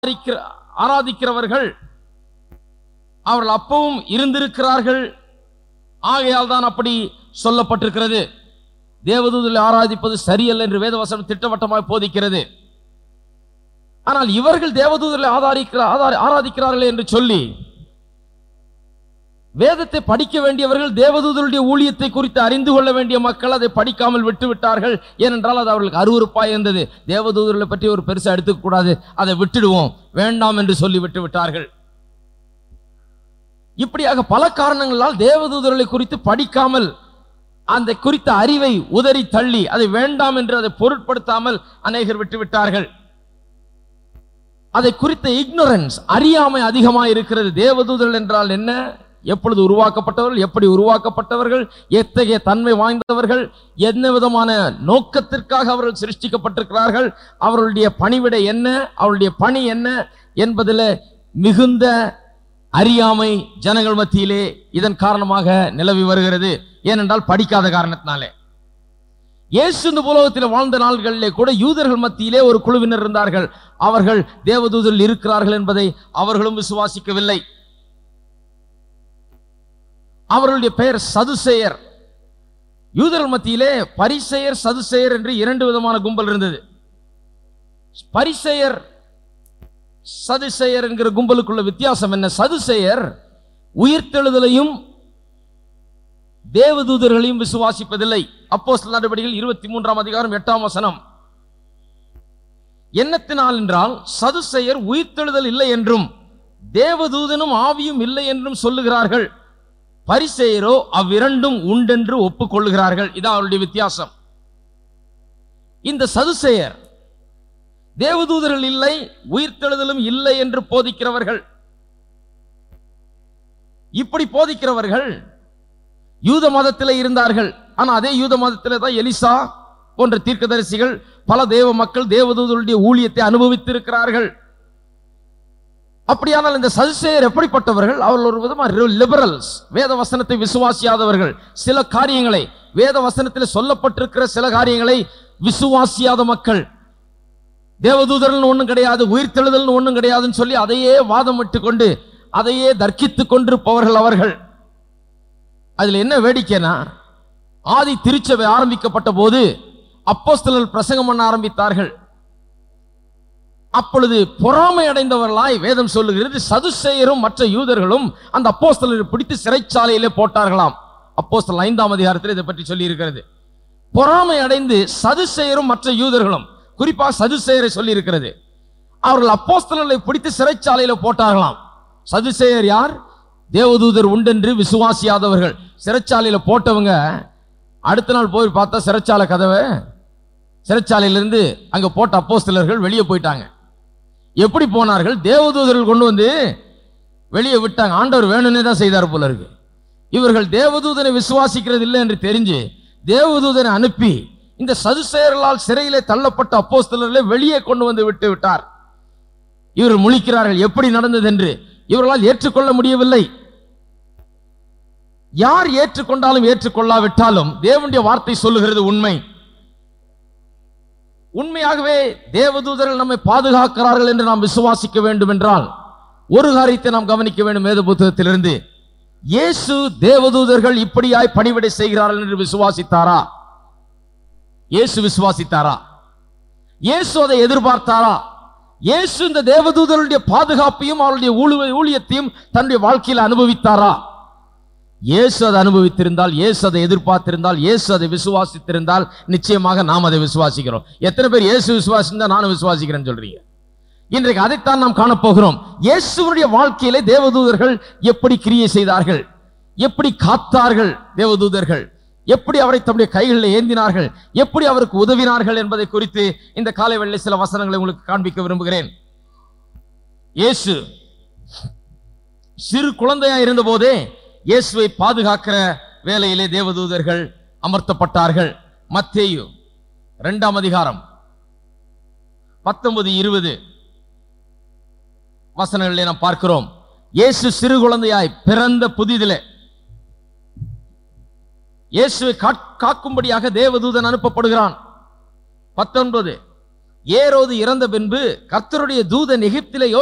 ஆராதிக்கிற- ஆராதிக்கிறவர்கள் அவர்கள் அப்பவும் இருந்திருக்கிறார்கள் ஆகையால் தான் அப்படி சொல்லப்பட்டிருக்கிறது தேவதூதரை ஆராதிப்பது சரியல்ல என்று வேதவசனம் திட்டவட்டமாக போதிக்கிறது ஆனால் இவர்கள் தேவதூதரை ஆதாரிக்கிற ஆதார- ஆராதிக்கிறார்கள் என்று சொல்லி வேதத்தை படிக்க வேண்டியவர்கள் தேவதூதருடைய ஊழியத்தை குறித்து அறிந்து கொள்ள வேண்டிய மக்கள் அதை படிக்காமல் விட்டு விட்டார்கள் ஏனென்றால் அது அவர்களுக்கு அருவருப்பாய் இருந்தது தேவதூதர்களை பற்றி ஒரு பெருசா எடுத்துக்க கூடாது அதை விட்டுடுவோம் வேண்டாம் என்று சொல்லி விட்டு விட்டார்கள் இப்படியாக பல காரணங்களால் தேவதூதர்களை குறித்து படிக்காமல் அந்த குறித்த அறிவை உதறி தள்ளி அதை வேண்டாம் என்று அதை பொருட்படுத்தாமல் அநேகர் விட்டு விட்டார்கள் அதை குறித்த இக்னோரன்ஸ் அறியாமை அதிகமாக இருக்கிறது தேவதூதர்கள் என்றால் என்ன எப்பொழுது உருவாக்கப்பட்டவர்கள் எப்படி உருவாக்கப்பட்டவர்கள் எத்தகைய தன்மை வாய்ந்தவர்கள் என்ன விதமான நோக்கத்திற்காக அவர்கள் சிருஷ்டிக்கப்பட்டிருக்கிறார்கள் அவர்களுடைய பணிவிடை என்ன அவருடைய பணி என்ன என்பதில் மிகுந்த அறியாமை ஜனங்கள் மத்தியிலே இதன் காரணமாக நிலவி வருகிறது ஏனென்றால் படிக்காத காரணத்தினாலே இயேசு இந்த உலகத்தில் வாழ்ந்த நாள்களிலே கூட யூதர்கள் மத்தியிலே ஒரு குழுவினர் இருந்தார்கள் அவர்கள் தேவதூதரில் இருக்கிறார்கள் என்பதை அவர்களும் விசுவாசிக்கவில்லை அவர்களுடைய பெயர் சதுசேயர் யூதர்கள் மத்தியிலே பரிசெயர் சதுசேயர் என்று இரண்டு விதமான கும்பல் இருந்தது பரிசெயர் சதுசேயர் என்கிற கும்பலுக்குள்ள வித்தியாசம் என்ன சதுசேயர் உயிர்த்தெழுதலையும் தேவதூதர்களையும் விசுவாசிப்பதில்லை அப்போஸ்தலர் நடவடிக்கைகள் இருபத்தி மூன்றாம் அதிகாரம் எட்டாம் வசனம் என்னத்தினால் என்றால் சதுசேயர் உயிர்த்தெழுதல் இல்லை என்றும் தேவதூதனும் ஆவியும் இல்லை என்றும் சொல்லுகிறார்கள் பரிசேயரோ அவ்விரண்டும் உண்டென்று ஒப்புக்கொள்ளுகிறார்கள் இதான் அவருடைய வித்தியாசம் இந்த சதுசேயர் தேவதூதர்கள் இல்லை உயிர்த்தெழுதலும் இல்லை என்று போதிக்கிறவர்கள் இப்படி போதிக்கிறவர்கள் யூத மதத்திலே இருந்தார்கள் ஆனா அதே யூத மதத்திலே தான் எலிசா போன்ற தீர்க்கதரிசிகள் பல தேவ மக்கள் தேவதூதருடைய ஊழியத்தை அனுபவித்திருக்கிறார்கள் அப்படியானால் இந்த சதுசேயர் எப்படிப்பட்டவர்கள் அவர்கள் ஒரு விதமாக லிபரல்ஸ் வேத வசனத்தை விசுவாசியாதவர்கள் சில காரியங்களை வேத வசனத்தில் சொல்லப்பட்டிருக்கிற சில காரியங்களை விசுவாசியாத மக்கள் தேவதூதர்கள் ஒண்ணும் கிடையாது உயிர்த்தெழுதல் ஒண்ணும் கிடையாதுன்னு சொல்லி அதையே வாதமிட்டு கொண்டு அதையே தர்க்கித்துக் கொண்டிருப்பவர்கள் அவர்கள் அதுல என்ன வேடிக்கைனா ஆதி திருச்சபை ஆரம்பிக்கப்பட்ட போது அப்போஸ்தலர் பிரசங்கம் பண்ண ஆரம்பித்தார்கள் அப்பொழுது பொறாமை அடைந்தவர்களாய் வேதம் சொல்லுகிறது சதுசேயரும் மற்ற யூதர்களும் அந்த அப்போஸ்தலரை பிடித்து சிறைச்சாலையிலே போட்டார்களாம் அப்போஸ்தலர் ஐந்தாம் அதிகாரத்தில் இதை பற்றி சொல்லி இருக்கிறது பொறாமை அடைந்து சதுசேயரும் மற்ற யூதர்களும் குறிப்பாக சதுசேயரை சொல்லி இருக்கிறது அவர்கள் அப்போஸ்தலர்களை பிடித்து சிறைச்சாலையில போட்டார்களாம் சதுசேயர் யார் தேவதூதர் உண்டென்று விசுவாசியாதவர்கள் சிறைச்சாலையில போட்டவங்க அடுத்த நாள் போய் பார்த்தா சிறைச்சாலை கதவை சிறைச்சாலையிலிருந்து அங்க போட்ட அப்போஸ்தலர்கள் வெளியே போயிட்டாங்க எப்படி போனார்கள் தேவதூதர்கள் கொண்டு வந்து வெளியே விட்டாங்க ஆண்டவர் வேணும்னே தான் செய்தார் போல இருக்கு இவர்கள் தேவதூதனை விசுவாசிக்கிறது இல்லை என்று தெரிஞ்சு தேவதூதனை அனுப்பி இந்த சதுசேயர்களால் சிறையிலே தள்ளப்பட்ட அப்போஸ்தலர்களை வெளியே கொண்டு வந்து விட்டு விட்டார் இவர்கள் முழிக்கிறார்கள் எப்படி நடந்தது என்று இவர்களால் ஏற்றுக்கொள்ள முடியவில்லை யார் ஏற்றுக்கொண்டாலும் ஏற்றுக்கொள்ளாவிட்டாலும் தேவனுடைய வார்த்தை சொல்லுகிறது உண்மை உண்மையாகவே தேவதூதர்கள் நம்மை பாதுகாக்கிறார்கள் என்று நாம் விசுவாசிக்க வேண்டும் என்றால் ஒரு காரியத்தை நாம் கவனிக்க வேண்டும் வேத புத்தகத்திலிருந்து இயேசு தேவதூதர்கள் இப்படியாய் பணிவிடை செய்கிறார்கள் என்று விசுவாசித்தாரா இயேசு விசுவாசித்தாரா இயேசு அதை எதிர்பார்த்தாரா இயேசு இந்த தேவதூதர்களுடைய பாதுகாப்பையும் அவருடைய ஊழு- ஊழியத்தையும் தன்னுடைய வாழ்க்கையில் அனுபவித்தாரா இயேசு அதை அனுபவித்திருந்தால் இயேசு அதை எதிர்பார்த்திருந்தால் இயேசு அதை விசுவாசித்திருந்தால் நிச்சயமாக நாம் அதை விசுவாசிக்கிறோம் எத்தனை பேர் இயேசு விசுவாசிந்தா நானும் விசுவாசிக்கிறேன்னு சொல்றீங்க இன்றைக்கு அதைத்தான் நாம் காணப்போகிறோம் இயேசுவனுடைய வாழ்க்கையிலே தேவதூதர்கள் எப்படி கிரியை செய்தார்கள் எப்படி காத்தார்கள் தேவதூதர்கள் எப்படி அவரை தம்முடைய கைகளில் ஏந்தினார்கள் எப்படி அவருக்கு உதவினார்கள் என்பதை குறித்து இந்த காலை வெள்ளை சில வசனங்களை உங்களுக்கு காண்பிக்க விரும்புகிறேன் இயேசு சிறு குழந்தையா இருந்தபோதே இயேசுவை பாதுகாக்கிற வேலையிலே தேவதூதர்கள் அமர்த்தப்பட்டார்கள் மத்தேயு இரண்டாம் அதிகாரம் பத்தொன்பது இருபது வசனங்களிலே நாம் பார்க்கிறோம் இயேசு சிறு குழந்தையாய் பிறந்த புதிதிலே இயேசுவை காக்- காக்கும்படியாக தேவதூதன் அனுப்பப்படுகிறான் பத்தொன்பது ஏரோது இறந்த பின்பு கர்த்தருடைய தூதன் எகிப்திலே